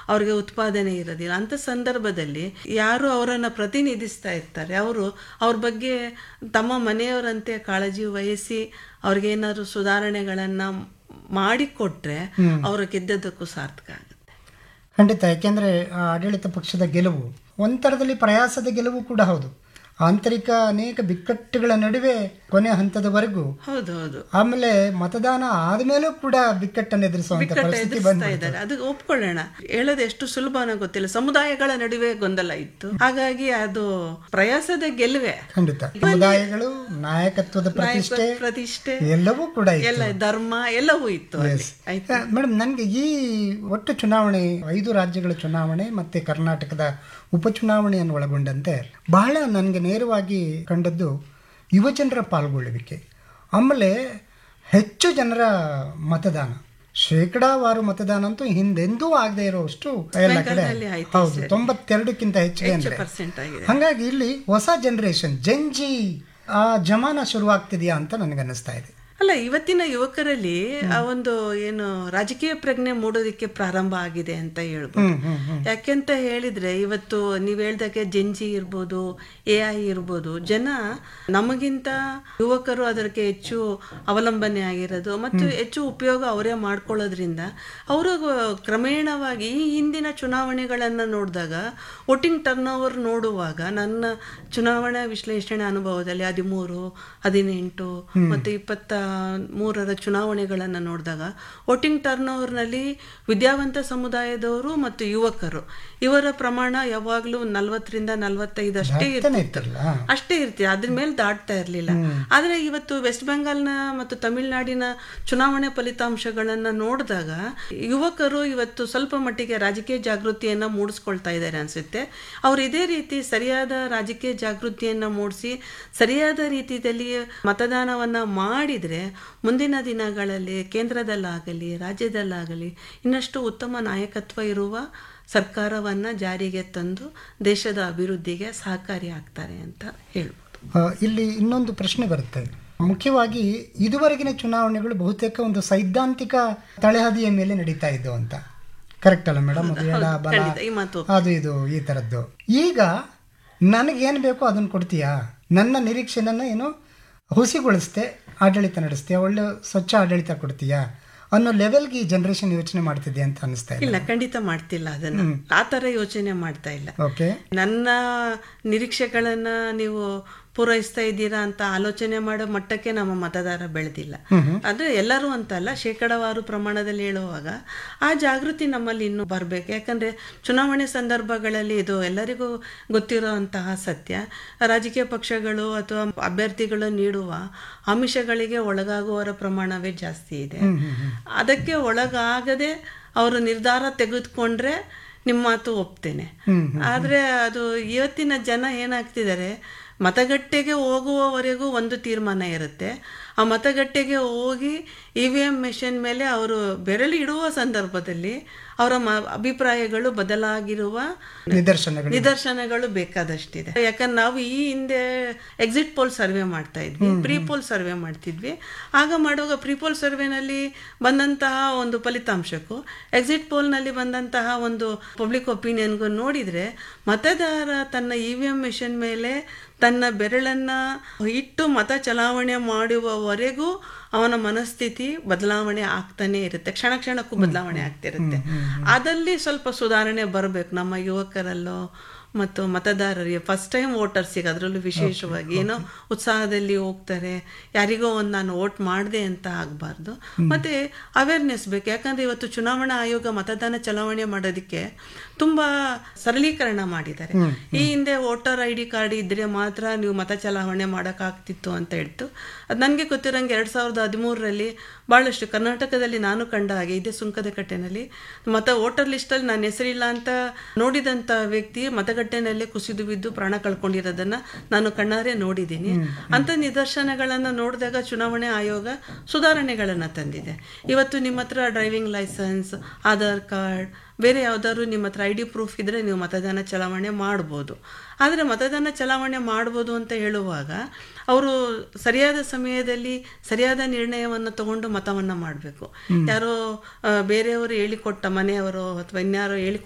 ಅವ್ರಿಗೆ ಉತ್ಪಾದನೆ ಇರೋದಿಲ್ಲ ಅಂತ ಸಂದರ್ಭದಲ್ಲಿ ಯಾರು ಅವರನ್ನ ಪ್ರತಿನಿಧಿಸ್ತಾ ಇರ್ತಾರೆ ಅವರು ಅವ್ರ ಬಗ್ಗೆ ತಮ್ಮ ಮನೆಯವರಂತೆ ಕಾಳಜಿ ವಹಿಸಿ ಅವ್ರಿಗೇನಾದ್ರು ಸುಧಾರಣೆಗಳನ್ನ ಮಾಡಿಕೊಟ್ರೆ ಅವರು ಗೆದ್ದದ್ದಕ್ಕೂ ಸಾರ್ಥಕ ಆಗುತ್ತೆ ಖಂಡಿತ ಯಾಕೆಂದ್ರೆ ಆ ಆಡಳಿತ ಪಕ್ಷದ ಗೆಲುವು ಒಂಥರದಲ್ಲಿ ಪ್ರಯಾಸದ ಗೆಲುವು ಕೂಡ ಹೌದು ಆಂತರಿಕ ಅನೇಕ ಬಿಕ್ಕಟ್ಟುಗಳ ನಡುವೆ ಕೊನೆ ಹಂತದವರೆಗೂ ಹೌದು ಹೌದು ಆಮೇಲೆ ಮತದಾನ ಆದ್ಮೇಲೂ ಕೂಡ ಬಿಕ್ಕಟ್ಟನ್ನು ಎದುರಿಸುವಂತ ಬಿಕ್ಕಟ್ಟು ಪರಿಸ್ಥಿತಿ ಎದುರಿಸ್ತಾ ಬಂದ ಇದ್ದಾರೆ ಅದು ಒಪ್ಕೊಳ್ಳೋಣ ಹೇಳೋದು ಎಷ್ಟು ಸುಲಭ ಅನ್ನೋ ಗೊತ್ತಿಲ್ಲ ಸಮುದಾಯಗಳ ನಡುವೆ ಗೊಂದಲ ಇತ್ತು ಹಾಗಾಗಿ ಅದು ಪ್ರಯಾಸದ ಗೆಲುವೆ ಖಂಡಿತ ಸಮುದಾಯಗಳು ನಾಯಕತ್ವದ ಪ್ರತಿಷ್ಠೆ ಪ್ರತಿಷ್ಠೆ ಎಲ್ಲವೂ ಕೂಡ ಇತ್ತು. ಎಲ್ಲ ಧರ್ಮ ಎಲ್ಲವೂ ಇತ್ತು ಅಲ್ಲಿ ಆಯ್ತಾ ಮೇಡಮ್ ನನಗೆ ಈ ಒಟ್ಟು ಚುನಾವಣೆ ಐದು ರಾಜ್ಯಗಳ ಚುನಾವಣೆ ಮತ್ತೆ ಕರ್ನಾಟಕದ ಉಪಚುನಾವಣೆಯನ್ನು ಒಳಗೊಂಡಂತೆ ಬಹಳ ನನಗೆ ನೇರವಾಗಿ ಕಂಡದ್ದು ಯುವಜನರ ಪಾಲ್ಗೊಳ್ಳುವಿಕೆ ಆಮೇಲೆ ಹೆಚ್ಚು ಜನರ ಮತದಾನ ಶೇಕಡಾವಾರು ಮತದಾನ ಅಂತೂ ಹಿಂದೆಂದೂ ಆಗದೆ ಇರೋಷ್ಟು ಎಲ್ಲ ಕಡೆ ಬೆಂಗಾಲಲ್ಲಿ ಆಯ್ತು ಹೌದು ತೊಂಬತ್ತೆರಡಕ್ಕಿಂತ ಹೆಚ್ಚಿಗೆ ಅಂದ್ರೆ ಪರ್ಸೆಂಟ್ ಆಗಿದೆ ಹಾಗಾಗಿ ಇಲ್ಲಿ ಹೊಸ ಜನರೇಷನ್ ಜಂಜಿ ಆ ಜಮಾನ ಶುರುವಾಗ್ತಿದೆಯಾ ಅಂತ ನನಗೆ ಅನ್ನಿಸ್ತಾ ಇದೆ ಅಲ್ಲ ಇವತ್ತಿನ ಯುವಕರಲ್ಲಿ ಆ ಒಂದು ಏನು ರಾಜಕೀಯ ಪ್ರಜ್ಞೆ ಮೂಡೋದಕ್ಕೆ ಪ್ರಾರಂಭ ಆಗಿದೆ ಅಂತ ಹೇಳ್ಬೋದು ಹ್ಮ್ ಹ್ಮ್ ಹ್ಮ್ ಯಾಕೆಂತ ಹೇಳಿದ್ರೆ ಇವತ್ತು ನೀವು ಹೇಳ್ದಾಗೆ ಜೆನ್ಜಿ ಇರ್ಬೋದು ಎ ಐ ಇರ್ಬೋದು ಜನ ನಮಗಿಂತ ಯುವಕರು ಅದಕ್ಕೆ ಹೆಚ್ಚು ಅವಲಂಬನೆ ಆಗಿರೋದು ಮತ್ತು ಹೆಚ್ಚು ಉಪಯೋಗ ಅವರೇ ಮಾಡ್ಕೊಳ್ಳೋದ್ರಿಂದ ಅವರು ಕ್ರಮೇಣವಾಗಿ ಈ ಹಿಂದಿನ ಚುನಾವಣೆಗಳನ್ನು ನೋಡಿದಾಗ ವೋಟಿಂಗ್ ಟರ್ನ್ ಓವರ್ ನೋಡುವಾಗ ನನ್ನ ಚುನಾವಣಾ ವಿಶ್ಲೇಷಣೆ ಅನುಭವದಲ್ಲಿ ಹದಿಮೂರು ಹದಿನೆಂಟು ಮತ್ತು ಇಪ್ಪತ್ತ ಮೂರರ ಚುನಾವಣೆಗಳನ್ನು ನೋಡಿದಾಗ ವೋಟಿಂಗ್ ಟರ್ನ್ ಓವರ್ನಲ್ಲಿ ವಿದ್ಯಾವಂತ ಸಮುದಾಯದವರು ಮತ್ತು ಯುವಕರು ಇವರ ಪ್ರಮಾಣ ಯಾವಾಗಲೂ ನಲವತ್ತರಿಂದ ನಲವತ್ತೈದು ಅಷ್ಟೇ ತಾನೇ ಇರ್ತಿತ್ತು ಇತ್ತಲ್ಲ ಅಷ್ಟೇ ಇರ್ತೀವಿ ಅದ್ರ ಮೇಲೆ ದಾಟ್ತಾ ಇರಲಿಲ್ಲ ಆದರೆ ಇವತ್ತು ವೆಸ್ಟ್ ಬೆಂಗಾಲ್ನ ಮತ್ತು ತಮಿಳುನಾಡಿನ ಚುನಾವಣೆ ಫಲಿತಾಂಶಗಳನ್ನ ನೋಡಿದಾಗ ಯುವಕರು ಇವತ್ತು ಸ್ವಲ್ಪ ಮಟ್ಟಿಗೆ ರಾಜಕೀಯ ಜಾಗೃತಿಯನ್ನ ಮೂಡಿಸ್ಕೊಳ್ತಾ ಇದ್ದಾರೆ ಅನ್ಸುತ್ತೆ ಅವ್ರು ಇದೇ ರೀತಿ ಸರಿಯಾದ ರಾಜಕೀಯ ಜಾಗೃತಿಯನ್ನ ಮೂಡಿಸಿ ಸರಿಯಾದ ರೀತಿಯಲ್ಲಿ ಮತದಾನವನ್ನ ಮಾಡಿದ್ರೆ ಮುಂದಿನ ದಿನಗಳಲ್ಲಿ ಕೇಂದ್ರದಲ್ಲಾಗಲಿ ರಾಜ್ಯದಲ್ಲಾಗಲಿ ಇನ್ನಷ್ಟು ಉತ್ತಮ ನಾಯಕತ್ವ ಇರುವ ಸರ್ಕಾರವನ್ನ ಜಾರಿಗೆ ತಂದು ದೇಶದ ಅಭಿವೃದ್ಧಿಗೆ ಸಹಕಾರಿ ಆಗ್ತಾರೆ ಅಂತ ಹೇಳ್ಬೋದು ಆ, ಇಲ್ಲಿ ಇನ್ನೊಂದು ಪ್ರಶ್ನೆ ಬರುತ್ತೆ ಮುಖ್ಯವಾಗಿ ಇದುವರೆಗಿನ ಚುನಾವಣೆಗಳು ಬಹುತೇಕ ಒಂದು ಸೈದ್ಧಾಂತಿಕ ತಳಹದಿಯ ಮೇಲೆ ನಡೀತಾ ಇದ್ದು ಅಂತ ಕರೆಕ್ಟ್ ಅಲ್ಲ ಮೇಡಮ್ ಅದು ಎಡ ಬಲ ಖಂಡಿತ ಈ ಮಾತು ಅದು ಇದು ಈ ತರದ್ದು ಈಗ ನನಗೇನು ಬೇಕೋ ಅದನ್ನು ಕೊಡ್ತೀಯಾ ನನ್ನ ನಿರೀಕ್ಷೆನನ್ನ ಏನು ಹುಸಿಗೊಳಿಸ್ತೆ ಆಡಳಿತ ನಡೆಸ್ತೀಯಾ ಒಳ್ಳೆ ಸ್ವಚ್ಛ ಆಡಳಿತ ಕೊಡ್ತೀಯಾ ಅನ್ನೋ ಲೆವೆಲ್ಗೆ ಈ ಜನರೇಷನ್ ಯೋಚನೆ ಮಾಡ್ತಿದೆ ಅಂತ ಅನಿಸ್ತಾ ಇದೆ ಇಲ್ಲ ಖಂಡಿತ ಮಾಡ್ತಿಲ್ಲ ಅದನ್ನ ಆ ತರ ಯೋಚನೆ ಮಾಡ್ತಾ ಇಲ್ಲ ಓಕೆ ನನ್ನ ನಿರೀಕ್ಷೆಗಳನ್ನ ನೀವು ಪೂರೈಸ್ತಾ ಇದ್ದೀರಾ ಅಂತ ಆಲೋಚನೆ ಮಾಡೋ ಮಟ್ಟಕ್ಕೆ ನಮ್ಮ ಮತದಾರ ಬೆಳೆದಿಲ್ಲ ಅಂದ್ರೆ ಎಲ್ಲರೂ ಅಂತಲ್ಲ ಶೇಕಡವಾರು ಪ್ರಮಾಣದಲ್ಲಿ ಹೇಳುವಾಗ ಆ ಜಾಗೃತಿ ನಮ್ಮಲ್ಲಿ ಇನ್ನೂ ಬರಬೇಕು ಯಾಕಂದ್ರೆ ಚುನಾವಣೆ ಸಂದರ್ಭಗಳಲ್ಲಿ ಇದು ಎಲ್ಲರಿಗೂ ಗೊತ್ತಿರುವಂತಹ ಸತ್ಯ ರಾಜಕೀಯ ಪಕ್ಷಗಳು ಅಥವಾ ಅಭ್ಯರ್ಥಿಗಳು ನೀಡುವ ಆಮಿಷಗಳಿಗೆ ಒಳಗಾಗುವವರ ಪ್ರಮಾಣವೇ ಜಾಸ್ತಿ ಇದೆ ಅದಕ್ಕೆ ಒಳಗಾಗದೆ ಅವರು ನಿರ್ಧಾರ ತೆಗೆದುಕೊಂಡ್ರೆ ನಿಮ್ಮ ಮಾತು ಒಪ್ತೇನೆ ಆದ್ರೆ ಅದು ಇವತ್ತಿನ ಜನ ಏನಾಗ್ತಿದ್ದಾರೆ ಮತಗಟ್ಟೆಗೆ ಹೋಗುವವರೆಗೂ ಒಂದು ತೀರ್ಮಾನ ಇರುತ್ತೆ ಆ ಮತಗಟ್ಟೆಗೆ ಹೋಗಿ ಇ ವಿ ಎಮ್ ಮೆಷಿನ್ ಮೇಲೆ ಅವರು ಬೆರಳು ಇಡುವ ಸಂದರ್ಭದಲ್ಲಿ ಅವರ ಮ ಅಭಿಪ್ರಾಯಗಳು ಬದಲಾಗಿರುವ ನಿದರ್ಶನಗಳು ನಿದರ್ಶನಗಳು ಬೇಕಾದಷ್ಟಿದೆ ಯಾಕಂದ್ರೆ ನಾವು ಈ ಹಿಂದೆ ಎಕ್ಸಿಟ್ ಪೋಲ್ ಸರ್ವೆ ಮಾಡ್ತಾ ಇದ್ವಿ ಪ್ರೀ ಪೋಲ್ ಸರ್ವೆ ಮಾಡ್ತಿದ್ವಿ ಆಗ ಮಾಡುವಾಗ ಪ್ರೀ ಪೋಲ್ ಸರ್ವೆನಲ್ಲಿ ಬಂದಂತಹ ಒಂದು ಫಲಿತಾಂಶಕ್ಕೂ ಎಕ್ಸಿಟ್ ಪೋಲ್ನಲ್ಲಿ ಬಂದಂತಹ ಒಂದು ಪಬ್ಲಿಕ್ ಒಪಿನಿಯನ್ಗೂ ನೋಡಿದ್ರೆ ಮತದಾರ ತನ್ನ ಇ ವಿ ಎಂ ಮಿಷನ್ ಮೇಲೆ ತನ್ನ ಬೆರಳನ್ನ ಇಟ್ಟು ಮತ ಚಲಾವಣೆ ಮಾಡುವವರೆಗೂ ಅವನ ಮನಸ್ಥಿತಿ ಬದಲಾವಣೆ ಆಗ್ತಾನೆ ಇರುತ್ತೆ ಕ್ಷಣ ಕ್ಷಣಕ್ಕೂ ಬದಲಾವಣೆ ಆಗ್ತಿರುತ್ತೆ ಅದಲ್ಲಿ ಸ್ವಲ್ಪ ಸುಧಾರಣೆ ಬರಬೇಕು ನಮ್ಮ ಯುವಕರಲ್ಲೋ ಮತ್ತು ಮತದಾರರಿಗೆ ಫಸ್ಟ್ ಟೈಮ್ ವೋಟರ್ಸಿಗೆ ಅದರಲ್ಲೂ ವಿಶೇಷವಾಗಿ ಏನೋ ಉತ್ಸಾಹದಲ್ಲಿ ಹೋಗ್ತಾರೆ ಯಾರಿಗೋ ಒಂದು ನಾನು ವೋಟ್ ಮಾಡಿದೆ ಅಂತ ಆಗಬಾರ್ದು ಮತ್ತೆ ಅವೇರ್ನೆಸ್ ಬೇಕು ಯಾಕಂದ್ರೆ ಇವತ್ತು ಚುನಾವಣಾ ಆಯೋಗ ಮತದಾನ ಚಲಾವಣೆ ಮಾಡೋದಕ್ಕೆ ತುಂಬಾ ಸರಳೀಕರಣ ಮಾಡಿದ್ದಾರೆ ಈ ಹಿಂದೆ ವೋಟರ್ ಐ ಡಿ ಕಾರ್ಡ್ ಇದ್ರೆ ಮಾತ್ರ ನೀವು ಮತ ಚಲಾವಣೆ ಮಾಡೋಕ್ಕಾಗ್ತಿತ್ತು ಅಂತ ಹೇಳ್ತು ಅದು ನನಗೆ ಗೊತ್ತಿರೋಂಗೆ ಎರಡು ಸಾವಿರದ ಹದಿಮೂರರಲ್ಲಿ ಭಾಳಷ್ಟು ಕರ್ನಾಟಕದಲ್ಲಿ ನಾನು ಕಂಡ ಹಾಗೆ ಇದೇ ಸುಂಕದ ಕಟ್ಟೆನಲ್ಲಿ ಮತ ವೋಟರ್ ಲಿಸ್ಟಲ್ಲಿ ನನ್ನ ಹೆಸರಿಲ್ಲ ಅಂತ ನೋಡಿದಂಥ ವ್ಯಕ್ತಿ ಮತಗಟ್ಟೆನಲ್ಲೇ ಕುಸಿದು ಬಿದ್ದು ಪ್ರಾಣ ಕಳ್ಕೊಂಡಿರೋದನ್ನ ನಾನು ಕಣ್ಣಾರೆ ನೋಡಿದ್ದೀನಿ ಅಂತ ನಿದರ್ಶನಗಳನ್ನು ನೋಡಿದಾಗ ಚುನಾವಣೆ ಆಯೋಗ ಸುಧಾರಣೆಗಳನ್ನು ತಂದಿದೆ ಇವತ್ತು ನಿಮ್ಮ ಹತ್ರ ಡ್ರೈವಿಂಗ್ ಲೈಸೆನ್ಸ್ ಆಧಾರ್ ಕಾರ್ಡ್ ಬೇರೆ ಯಾವ್ದಾದ್ರು ನಿಮ್ಮ ಹತ್ರ ಐ ಡಿ ಪ್ರೂಫ್ ಇದ್ರೆ ನೀವು ಮತದಾನ ಚಲಾವಣೆ ಮಾಡ್ಬೋದು ಆದರೆ ಮತದಾನ ಚಲಾವಣೆ ಮಾಡ್ಬೋದು ಅಂತ ಹೇಳುವಾಗ ಅವರು ಸರಿಯಾದ ಸಮಯದಲ್ಲಿ ಸರಿಯಾದ ನಿರ್ಣಯವನ್ನು ತಗೊಂಡು ಮತವನ್ನು ಮಾಡಬೇಕು ಯಾರೋ ಆ, ಬೇರೆಯವರು ಹೇಳಿಕೊಟ್ಟ ಮನೆಯವರು ಅಥವಾ ಇನ್ಯಾರೋ ಹೇಳಿ